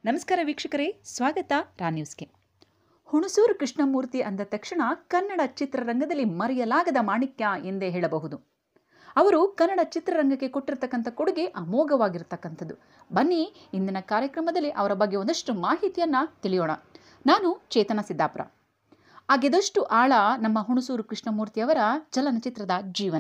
ನಮಸ್ಕಾರ ವೀಕ್ಷಕರೇ ಸ್ವಾಗತ ರಾ ನ್ಯೂಸ್ಗೆ ಹುಣಸೂರು ಕೃಷ್ಣಮೂರ್ತಿ ಅಂದ ತಕ್ಷಣ ಕನ್ನಡ ಚಿತ್ರರಂಗದಲ್ಲಿ ಮರೆಯಲಾಗದ ಮಾಣಿಕ್ಯ ಎಂದೇ ಹೇಳಬಹುದು ಅವರು ಕನ್ನಡ ಚಿತ್ರರಂಗಕ್ಕೆ ಕೊಟ್ಟಿರ್ತಕ್ಕಂಥ ಕೊಡುಗೆ ಅಮೋಘವಾಗಿರ್ತಕ್ಕಂಥದ್ದು ಬನ್ನಿ ಇಂದಿನ ಕಾರ್ಯಕ್ರಮದಲ್ಲಿ ಅವರ ಬಗ್ಗೆ ಒಂದಷ್ಟು ಮಾಹಿತಿಯನ್ನು ತಿಳಿಯೋಣ ನಾನು ಚೇತನ ಸಿದ್ದಾಪುರ ಆಗೆದಷ್ಟು ಆಳ ನಮ್ಮ ಹುಣಸೂರು ಕೃಷ್ಣಮೂರ್ತಿಯವರ ಚಲನಚಿತ್ರದ ಜೀವನ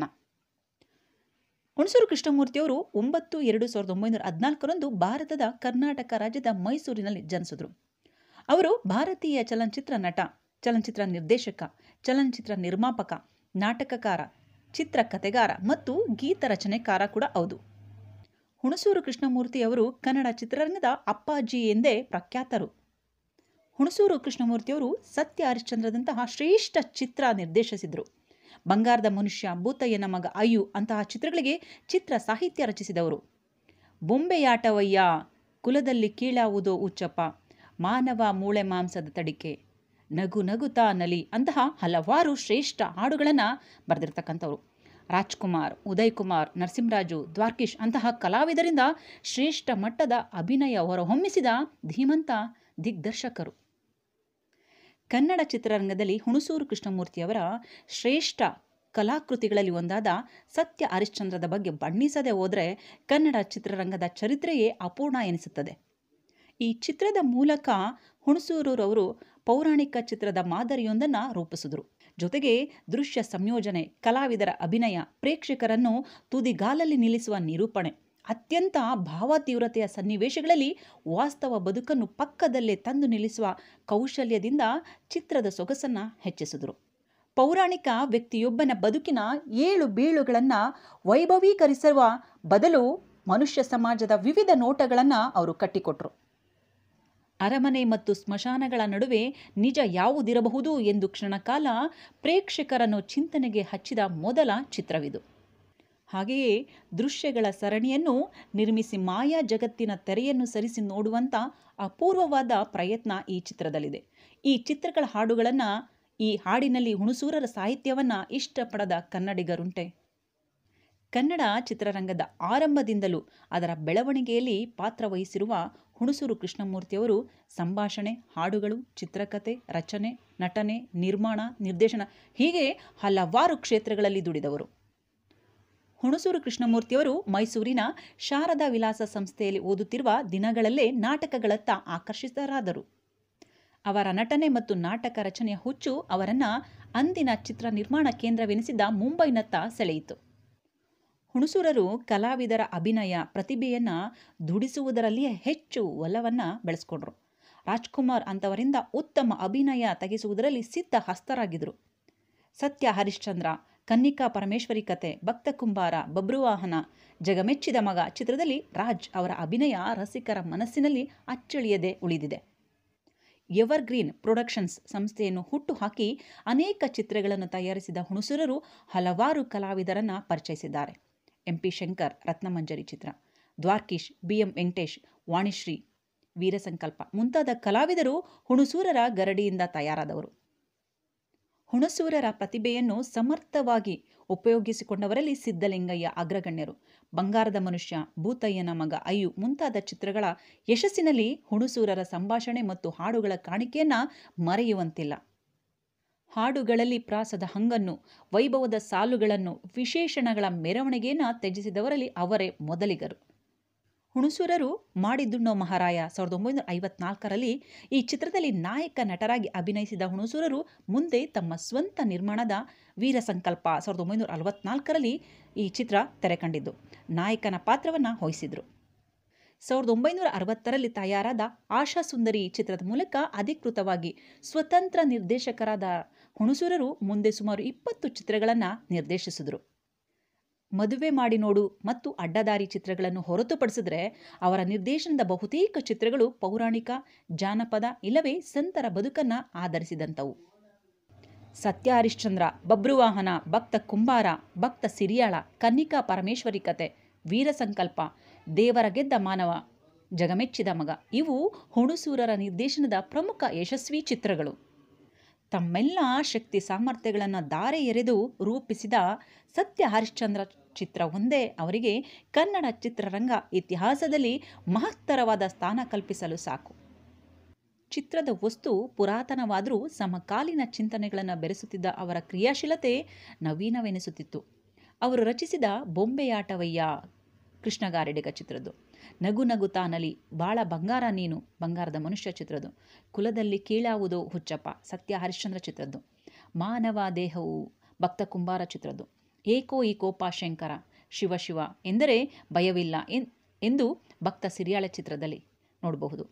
ಹುಣಸೂರು ಕೃಷ್ಣಮೂರ್ತಿಯವರು ಒಂಬತ್ತು ಎರಡು ಸಾವಿರದ ಒಂಬೈನೂರ ಹದಿನಾಲ್ಕರಂದು ಭಾರತದ ಕರ್ನಾಟಕ ರಾಜ್ಯದ ಮೈಸೂರಿನಲ್ಲಿ ಜನಿಸಿದರು ಅವರು ಭಾರತೀಯ ಚಲನಚಿತ್ರ ನಟ ಚಲನಚಿತ್ರ ನಿರ್ದೇಶಕ ಚಲನಚಿತ್ರ ನಿರ್ಮಾಪಕ ನಾಟಕಕಾರ ಚಿತ್ರಕಥೆಗಾರ ಮತ್ತು ಗೀತ ರಚನೆಕಾರ ಕೂಡ ಹೌದು ಹುಣಸೂರು ಕೃಷ್ಣಮೂರ್ತಿ ಅವರು ಕನ್ನಡ ಚಿತ್ರರಂಗದ ಅಪ್ಪಾಜಿ ಎಂದೇ ಪ್ರಖ್ಯಾತರು ಹುಣಸೂರು ಕೃಷ್ಣಮೂರ್ತಿಯವರು ಸತ್ಯ ಹರಿಶ್ಚಂದ್ರದಂತಹ ಶ್ರೇಷ್ಠ ಚಿತ್ರ ನಿರ್ದೇಶಿಸಿದರು ಬಂಗಾರದ ಮನುಷ್ಯ ಭೂತಯ್ಯನ ಮಗ ಅಯ್ಯು ಅಂತಹ ಚಿತ್ರಗಳಿಗೆ ಚಿತ್ರ ಸಾಹಿತ್ಯ ರಚಿಸಿದವರು ಬೊಂಬೆಯಾಟವಯ್ಯ ಕುಲದಲ್ಲಿ ಕೀಳಾವುದೋ ಉಚ್ಚಪ್ಪ ಮಾನವ ಮೂಳೆ ಮಾಂಸದ ತಡಿಕೆ ನಗು ನಗುತ್ತಾ ನಲಿ ಅಂತಹ ಹಲವಾರು ಶ್ರೇಷ್ಠ ಹಾಡುಗಳನ್ನು ಬರೆದಿರ್ತಕ್ಕಂಥವ್ರು ರಾಜ್ಕುಮಾರ್ ಉದಯ್ ಕುಮಾರ್ ನರಸಿಂಹರಾಜು ದ್ವಾರ್ಕಿಶ್ ಅಂತಹ ಕಲಾವಿದರಿಂದ ಶ್ರೇಷ್ಠ ಮಟ್ಟದ ಅಭಿನಯ ಹೊರಹೊಮ್ಮಿಸಿದ ಧೀಮಂತ ದಿಗ್ದರ್ಶಕರು ಕನ್ನಡ ಚಿತ್ರರಂಗದಲ್ಲಿ ಹುಣಸೂರು ಕೃಷ್ಣಮೂರ್ತಿಯವರ ಶ್ರೇಷ್ಠ ಕಲಾಕೃತಿಗಳಲ್ಲಿ ಒಂದಾದ ಸತ್ಯ ಹರಿಶ್ಚಂದ್ರದ ಬಗ್ಗೆ ಬಣ್ಣಿಸದೆ ಹೋದರೆ ಕನ್ನಡ ಚಿತ್ರರಂಗದ ಚರಿತ್ರೆಯೇ ಅಪೂರ್ಣ ಎನಿಸುತ್ತದೆ ಈ ಚಿತ್ರದ ಮೂಲಕ ಹುಣಸೂರವರು ಪೌರಾಣಿಕ ಚಿತ್ರದ ಮಾದರಿಯೊಂದನ್ನು ರೂಪಿಸಿದರು ಜೊತೆಗೆ ದೃಶ್ಯ ಸಂಯೋಜನೆ ಕಲಾವಿದರ ಅಭಿನಯ ಪ್ರೇಕ್ಷಕರನ್ನು ತುದಿಗಾಲಲ್ಲಿ ನಿಲ್ಲಿಸುವ ನಿರೂಪಣೆ ಅತ್ಯಂತ ಭಾವತೀವ್ರತೆಯ ಸನ್ನಿವೇಶಗಳಲ್ಲಿ ವಾಸ್ತವ ಬದುಕನ್ನು ಪಕ್ಕದಲ್ಲೇ ತಂದು ನಿಲ್ಲಿಸುವ ಕೌಶಲ್ಯದಿಂದ ಚಿತ್ರದ ಸೊಗಸನ್ನು ಹೆಚ್ಚಿಸಿದರು ಪೌರಾಣಿಕ ವ್ಯಕ್ತಿಯೊಬ್ಬನ ಬದುಕಿನ ಏಳು ಬೀಳುಗಳನ್ನು ವೈಭವೀಕರಿಸುವ ಬದಲು ಮನುಷ್ಯ ಸಮಾಜದ ವಿವಿಧ ನೋಟಗಳನ್ನು ಅವರು ಕಟ್ಟಿಕೊಟ್ರು ಅರಮನೆ ಮತ್ತು ಸ್ಮಶಾನಗಳ ನಡುವೆ ನಿಜ ಯಾವುದಿರಬಹುದು ಎಂದು ಕ್ಷಣಕಾಲ ಪ್ರೇಕ್ಷಕರನ್ನು ಚಿಂತನೆಗೆ ಹಚ್ಚಿದ ಮೊದಲ ಚಿತ್ರವಿದು ಹಾಗೆಯೇ ದೃಶ್ಯಗಳ ಸರಣಿಯನ್ನು ನಿರ್ಮಿಸಿ ಮಾಯಾ ಜಗತ್ತಿನ ತೆರೆಯನ್ನು ಸರಿಸಿ ನೋಡುವಂಥ ಅಪೂರ್ವವಾದ ಪ್ರಯತ್ನ ಈ ಚಿತ್ರದಲ್ಲಿದೆ ಈ ಚಿತ್ರಗಳ ಹಾಡುಗಳನ್ನು ಈ ಹಾಡಿನಲ್ಲಿ ಹುಣಸೂರರ ಸಾಹಿತ್ಯವನ್ನು ಇಷ್ಟಪಡದ ಕನ್ನಡಿಗರುಂಟೆ ಕನ್ನಡ ಚಿತ್ರರಂಗದ ಆರಂಭದಿಂದಲೂ ಅದರ ಬೆಳವಣಿಗೆಯಲ್ಲಿ ಪಾತ್ರವಹಿಸಿರುವ ಹುಣಸೂರು ಕೃಷ್ಣಮೂರ್ತಿಯವರು ಸಂಭಾಷಣೆ ಹಾಡುಗಳು ಚಿತ್ರಕಥೆ ರಚನೆ ನಟನೆ ನಿರ್ಮಾಣ ನಿರ್ದೇಶನ ಹೀಗೆ ಹಲವಾರು ಕ್ಷೇತ್ರಗಳಲ್ಲಿ ದುಡಿದವರು ಹುಣಸೂರು ಕೃಷ್ಣಮೂರ್ತಿಯವರು ಮೈಸೂರಿನ ಶಾರದಾ ವಿಲಾಸ ಸಂಸ್ಥೆಯಲ್ಲಿ ಓದುತ್ತಿರುವ ದಿನಗಳಲ್ಲೇ ನಾಟಕಗಳತ್ತ ಆಕರ್ಷಿತರಾದರು ಅವರ ನಟನೆ ಮತ್ತು ನಾಟಕ ರಚನೆಯ ಹುಚ್ಚು ಅವರನ್ನು ಅಂದಿನ ಚಿತ್ರ ನಿರ್ಮಾಣ ಕೇಂದ್ರವೆನಿಸಿದ್ದ ಮುಂಬೈನತ್ತ ಸೆಳೆಯಿತು ಹುಣಸೂರರು ಕಲಾವಿದರ ಅಭಿನಯ ಪ್ರತಿಭೆಯನ್ನು ದುಡಿಸುವುದರಲ್ಲಿಯೇ ಹೆಚ್ಚು ಒಲವನ್ನು ಬೆಳೆಸ್ಕೊಂಡ್ರು ರಾಜ್ಕುಮಾರ್ ಅಂತವರಿಂದ ಉತ್ತಮ ಅಭಿನಯ ತೆಗೆಸುವುದರಲ್ಲಿ ಸಿದ್ಧ ಹಸ್ತರಾಗಿದ್ದರು ಸತ್ಯ ಹರಿಶ್ಚಂದ್ರ ಕನ್ನಿಕಾ ಪರಮೇಶ್ವರಿ ಕತೆ ಭಕ್ತ ಕುಂಬಾರ ಬಬ್ರುವಾಹನ ಜಗಮೆಚ್ಚಿದ ಮಗ ಚಿತ್ರದಲ್ಲಿ ರಾಜ್ ಅವರ ಅಭಿನಯ ರಸಿಕರ ಮನಸ್ಸಿನಲ್ಲಿ ಅಚ್ಚಳಿಯದೆ ಉಳಿದಿದೆ ಎವರ್ಗ್ರೀನ್ ಪ್ರೊಡಕ್ಷನ್ಸ್ ಸಂಸ್ಥೆಯನ್ನು ಹುಟ್ಟುಹಾಕಿ ಅನೇಕ ಚಿತ್ರಗಳನ್ನು ತಯಾರಿಸಿದ ಹುಣಸೂರರು ಹಲವಾರು ಕಲಾವಿದರನ್ನು ಪರಿಚಯಿಸಿದ್ದಾರೆ ಎಂ ಪಿ ಶಂಕರ್ ರತ್ನಮಂಜರಿ ಚಿತ್ರ ದ್ವಾರ್ಕಿಶ್ ಬಿ ಎಂ ವೆಂಕಟೇಶ್ ವಾಣಿಶ್ರೀ ವೀರಸಂಕಲ್ಪ ಮುಂತಾದ ಕಲಾವಿದರು ಹುಣಸೂರರ ಗರಡಿಯಿಂದ ತಯಾರಾದವರು ಹುಣಸೂರರ ಪ್ರತಿಭೆಯನ್ನು ಸಮರ್ಥವಾಗಿ ಉಪಯೋಗಿಸಿಕೊಂಡವರಲ್ಲಿ ಸಿದ್ದಲಿಂಗಯ್ಯ ಅಗ್ರಗಣ್ಯರು ಬಂಗಾರದ ಮನುಷ್ಯ ಭೂತಯ್ಯನ ಮಗ ಅಯ್ಯು ಮುಂತಾದ ಚಿತ್ರಗಳ ಯಶಸ್ಸಿನಲ್ಲಿ ಹುಣಸೂರರ ಸಂಭಾಷಣೆ ಮತ್ತು ಹಾಡುಗಳ ಕಾಣಿಕೆಯನ್ನು ಮರೆಯುವಂತಿಲ್ಲ ಹಾಡುಗಳಲ್ಲಿ ಪ್ರಾಸದ ಹಂಗನ್ನು ವೈಭವದ ಸಾಲುಗಳನ್ನು ವಿಶೇಷಣಗಳ ಮೆರವಣಿಗೆಯನ್ನು ತ್ಯಜಿಸಿದವರಲ್ಲಿ ಅವರೇ ಮೊದಲಿಗರು ಹುಣಸೂರರು ಮಾಡಿದುಣ್ಣೋ ಮಹಾರಾಯ ಸಾವಿರದ ಒಂಬೈನೂರ ಐವತ್ನಾಲ್ಕರಲ್ಲಿ ಈ ಚಿತ್ರದಲ್ಲಿ ನಾಯಕ ನಟರಾಗಿ ಅಭಿನಯಿಸಿದ ಹುಣಸೂರರು ಮುಂದೆ ತಮ್ಮ ಸ್ವಂತ ನಿರ್ಮಾಣದ ವೀರಸಂಕಲ್ಪ ಸಾವಿರದ ಒಂಬೈನೂರ ಅರವತ್ನಾಲ್ಕರಲ್ಲಿ ಈ ಚಿತ್ರ ತೆರೆಕಂಡಿದ್ದು ನಾಯಕನ ಪಾತ್ರವನ್ನು ವಹಿಸಿದರು ಸಾವಿರದ ಒಂಬೈನೂರ ಅರವತ್ತರಲ್ಲಿ ತಯಾರಾದ ಆಶಾ ಸುಂದರಿ ಚಿತ್ರದ ಮೂಲಕ ಅಧಿಕೃತವಾಗಿ ಸ್ವತಂತ್ರ ನಿರ್ದೇಶಕರಾದ ಹುಣಸೂರರು ಮುಂದೆ ಸುಮಾರು ಇಪ್ಪತ್ತು ಚಿತ್ರಗಳನ್ನು ನಿರ್ದೇಶಿಸಿದರು ಮದುವೆ ಮಾಡಿ ನೋಡು ಮತ್ತು ಅಡ್ಡದಾರಿ ಚಿತ್ರಗಳನ್ನು ಹೊರತುಪಡಿಸಿದ್ರೆ ಅವರ ನಿರ್ದೇಶನದ ಬಹುತೇಕ ಚಿತ್ರಗಳು ಪೌರಾಣಿಕ ಜಾನಪದ ಇಲ್ಲವೇ ಸಂತರ ಬದುಕನ್ನು ಆಧರಿಸಿದಂಥವು ಸತ್ಯ ಹರಿಶ್ಚಂದ್ರ ಬಬ್ರುವಾಹನ ಭಕ್ತ ಕುಂಬಾರ ಭಕ್ತ ಸಿರಿಯಾಳ ಕನ್ನಿಕಾ ಪರಮೇಶ್ವರಿ ಕತೆ ವೀರಸಂಕಲ್ಪ ದೇವರ ಗೆದ್ದ ಮಾನವ ಜಗಮೆಚ್ಚಿದ ಮಗ ಇವು ಹುಣಸೂರರ ನಿರ್ದೇಶನದ ಪ್ರಮುಖ ಯಶಸ್ವಿ ಚಿತ್ರಗಳು ತಮ್ಮೆಲ್ಲ ಶಕ್ತಿ ಸಾಮರ್ಥ್ಯಗಳನ್ನು ದಾರೆ ಎರೆದು ರೂಪಿಸಿದ ಸತ್ಯ ಹರಿಶ್ಚಂದ್ರ ಚಿತ್ರ ಒಂದೇ ಅವರಿಗೆ ಕನ್ನಡ ಚಿತ್ರರಂಗ ಇತಿಹಾಸದಲ್ಲಿ ಮಹತ್ತರವಾದ ಸ್ಥಾನ ಕಲ್ಪಿಸಲು ಸಾಕು ಚಿತ್ರದ ವಸ್ತು ಪುರಾತನವಾದರೂ ಸಮಕಾಲೀನ ಚಿಂತನೆಗಳನ್ನು ಬೆರೆಸುತ್ತಿದ್ದ ಅವರ ಕ್ರಿಯಾಶೀಲತೆ ನವೀನವೆನಿಸುತ್ತಿತ್ತು ಅವರು ರಚಿಸಿದ ಬೊಂಬೆಯಾಟವಯ್ಯ ಕೃಷ್ಣಗಾರೆಡಿಗ ಚಿತ್ರದ್ದು ನಗು ನಗುತ್ತಾ ನಲಿ ಬಾಳ ಬಂಗಾರ ನೀನು ಬಂಗಾರದ ಮನುಷ್ಯ ಚಿತ್ರದ್ದು ಕುಲದಲ್ಲಿ ಕೀಳಾವುದೋ ಹುಚ್ಚಪ್ಪ ಸತ್ಯ ಹರಿಶ್ಚಂದ್ರ ಚಿತ್ರದ್ದು ಮಾನವ ದೇಹವು ಭಕ್ತ ಕುಂಬಾರ ಚಿತ್ರದ್ದು ಏಕೋ ಈ ಕೋಪ ಶಂಕರ ಶಿವ ಶಿವ ಎಂದರೆ ಭಯವಿಲ್ಲ ಎನ್ ಎಂದು ಭಕ್ತ ಸಿರಿಯಾಳ ಚಿತ್ರದಲ್ಲಿ ನೋಡಬಹುದು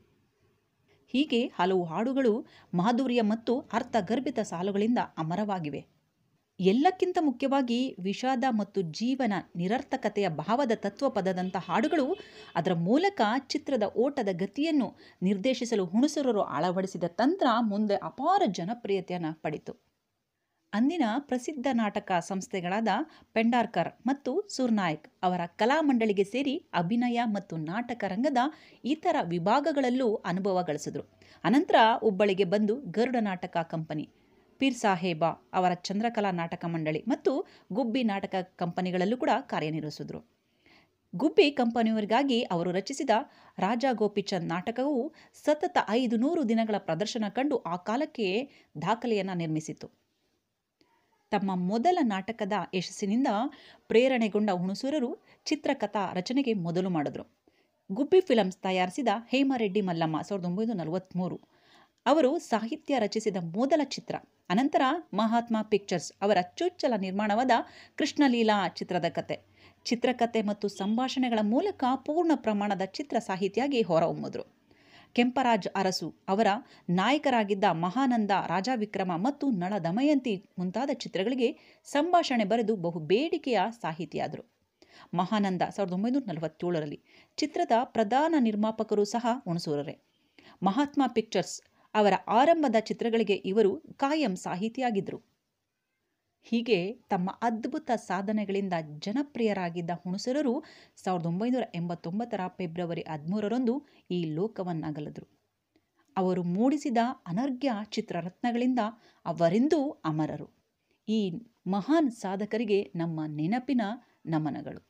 ಹೀಗೆ ಹಲವು ಹಾಡುಗಳು ಮಾಧುರ್ಯ ಮತ್ತು ಅರ್ಥಗರ್ಭಿತ ಸಾಲುಗಳಿಂದ ಅಮರವಾಗಿವೆ ಎಲ್ಲಕ್ಕಿಂತ ಮುಖ್ಯವಾಗಿ ವಿಷಾದ ಮತ್ತು ಜೀವನ ನಿರರ್ಥಕತೆಯ ಭಾವದ ತತ್ವಪದದಂಥ ಹಾಡುಗಳು ಅದರ ಮೂಲಕ ಚಿತ್ರದ ಓಟದ ಗತಿಯನ್ನು ನಿರ್ದೇಶಿಸಲು ಹುಣಸೂರರು ಅಳವಡಿಸಿದ ತಂತ್ರ ಮುಂದೆ ಅಪಾರ ಜನಪ್ರಿಯತೆಯನ್ನು ಪಡಿತು ಅಂದಿನ ಪ್ರಸಿದ್ಧ ನಾಟಕ ಸಂಸ್ಥೆಗಳಾದ ಪೆಂಡಾರ್ಕರ್ ಮತ್ತು ಸುರ್ನಾಯಕ್ ಅವರ ಕಲಾಮಂಡಳಿಗೆ ಸೇರಿ ಅಭಿನಯ ಮತ್ತು ನಾಟಕ ರಂಗದ ಇತರ ವಿಭಾಗಗಳಲ್ಲೂ ಅನುಭವ ಗಳಿಸಿದ್ರು ಅನಂತರ ಹುಬ್ಬಳ್ಳಿಗೆ ಬಂದು ಗರುಡ ನಾಟಕ ಕಂಪನಿ ಪೀರ್ ಸಾಹೇಬ ಅವರ ಚಂದ್ರಕಲಾ ನಾಟಕ ಮಂಡಳಿ ಮತ್ತು ಗುಬ್ಬಿ ನಾಟಕ ಕಂಪನಿಗಳಲ್ಲೂ ಕೂಡ ಕಾರ್ಯನಿರ್ವಹಿಸಿದ್ರು ಗುಬ್ಬಿ ಕಂಪನಿಯವರಿಗಾಗಿ ಅವರು ರಚಿಸಿದ ರಾಜ ಗೋಪಿಚಂದ್ ನಾಟಕವು ಸತತ ಐದು ನೂರು ದಿನಗಳ ಪ್ರದರ್ಶನ ಕಂಡು ಆ ಕಾಲಕ್ಕೆ ದಾಖಲೆಯನ್ನು ನಿರ್ಮಿಸಿತು ತಮ್ಮ ಮೊದಲ ನಾಟಕದ ಯಶಸ್ಸಿನಿಂದ ಪ್ರೇರಣೆಗೊಂಡ ಹುಣಸೂರರು ಚಿತ್ರಕಥಾ ರಚನೆಗೆ ಮೊದಲು ಮಾಡಿದ್ರು ಗುಬ್ಬಿ ಫಿಲಮ್ಸ್ ತಯಾರಿಸಿದ ಹೇಮರೆಡ್ಡಿ ಮಲ್ಲಮ್ಮ ಸಾವಿರದ ಒಂಬೈನೂರ ನಲವತ್ತ್ಮೂರು ಅವರು ಸಾಹಿತ್ಯ ರಚಿಸಿದ ಮೊದಲ ಚಿತ್ರ ಅನಂತರ ಮಹಾತ್ಮ ಪಿಕ್ಚರ್ಸ್ ಅವರ ಚೊಚ್ಚಲ ನಿರ್ಮಾಣವಾದ ಕೃಷ್ಣಲೀಲಾ ಚಿತ್ರದ ಕತೆ ಚಿತ್ರಕಥೆ ಮತ್ತು ಸಂಭಾಷಣೆಗಳ ಮೂಲಕ ಪೂರ್ಣ ಪ್ರಮಾಣದ ಚಿತ್ರ ಸಾಹಿತಿಯಾಗಿ ಹೊರಹೊಮ್ಮಿದ್ರು ಕೆಂಪರಾಜ್ ಅರಸು ಅವರ ನಾಯಕರಾಗಿದ್ದ ಮಹಾನಂದ ರಾಜವಿಕ್ರಮ ಮತ್ತು ನಳ ದಮಯಂತಿ ಮುಂತಾದ ಚಿತ್ರಗಳಿಗೆ ಸಂಭಾಷಣೆ ಬರೆದು ಬಹು ಬೇಡಿಕೆಯ ಸಾಹಿತಿಯಾದರು ಮಹಾನಂದ ಸಾವಿರದ ಒಂಬೈನೂರ ನಲವತ್ತೇಳರಲ್ಲಿ ಚಿತ್ರದ ಪ್ರಧಾನ ನಿರ್ಮಾಪಕರು ಸಹ ಹುಣಸೂರರೇ ಮಹಾತ್ಮ ಪಿಕ್ಚರ್ಸ್ ಅವರ ಆರಂಭದ ಚಿತ್ರಗಳಿಗೆ ಇವರು ಕಾಯಂ ಸಾಹಿತಿಯಾಗಿದ್ದರು ಹೀಗೆ ತಮ್ಮ ಅದ್ಭುತ ಸಾಧನೆಗಳಿಂದ ಜನಪ್ರಿಯರಾಗಿದ್ದ ಹುಣಸೂರರು ಸಾವಿರದ ಒಂಬೈನೂರ ಎಂಬತ್ತೊಂಬತ್ತರ ಫೆಬ್ರವರಿ ಹದಿಮೂರರಂದು ಈ ಲೋಕವನ್ನಗಲಿದ್ರು ಅವರು ಮೂಡಿಸಿದ ಅನರ್ಘ್ಯ ಚಿತ್ರರತ್ನಗಳಿಂದ ಅವರೆಂದೂ ಅಮರರು ಈ ಮಹಾನ್ ಸಾಧಕರಿಗೆ ನಮ್ಮ ನೆನಪಿನ ನಮನಗಳು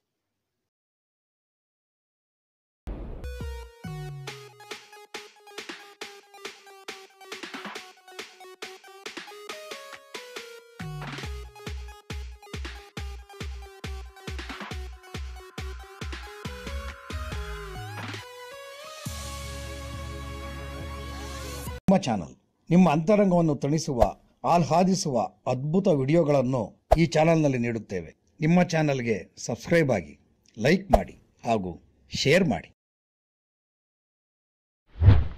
ನಿಮ್ಮ ಚಾನಲ್ ನಿಮ್ಮ ಅಂತರಂಗವನ್ನು ತಣಿಸುವ ಆಹ್ಲಾದಿಸುವ ಅದ್ಭುತ ವಿಡಿಯೋಗಳನ್ನು ಈ ಚಾನಲ್ನಲ್ಲಿ ನೀಡುತ್ತೇವೆ ನಿಮ್ಮ ಚಾನಲ್ಗೆ ಸಬ್ಸ್ಕ್ರೈಬ್ ಆಗಿ ಲೈಕ್ ಮಾಡಿ ಹಾಗೂ ಶೇರ್ ಮಾಡಿ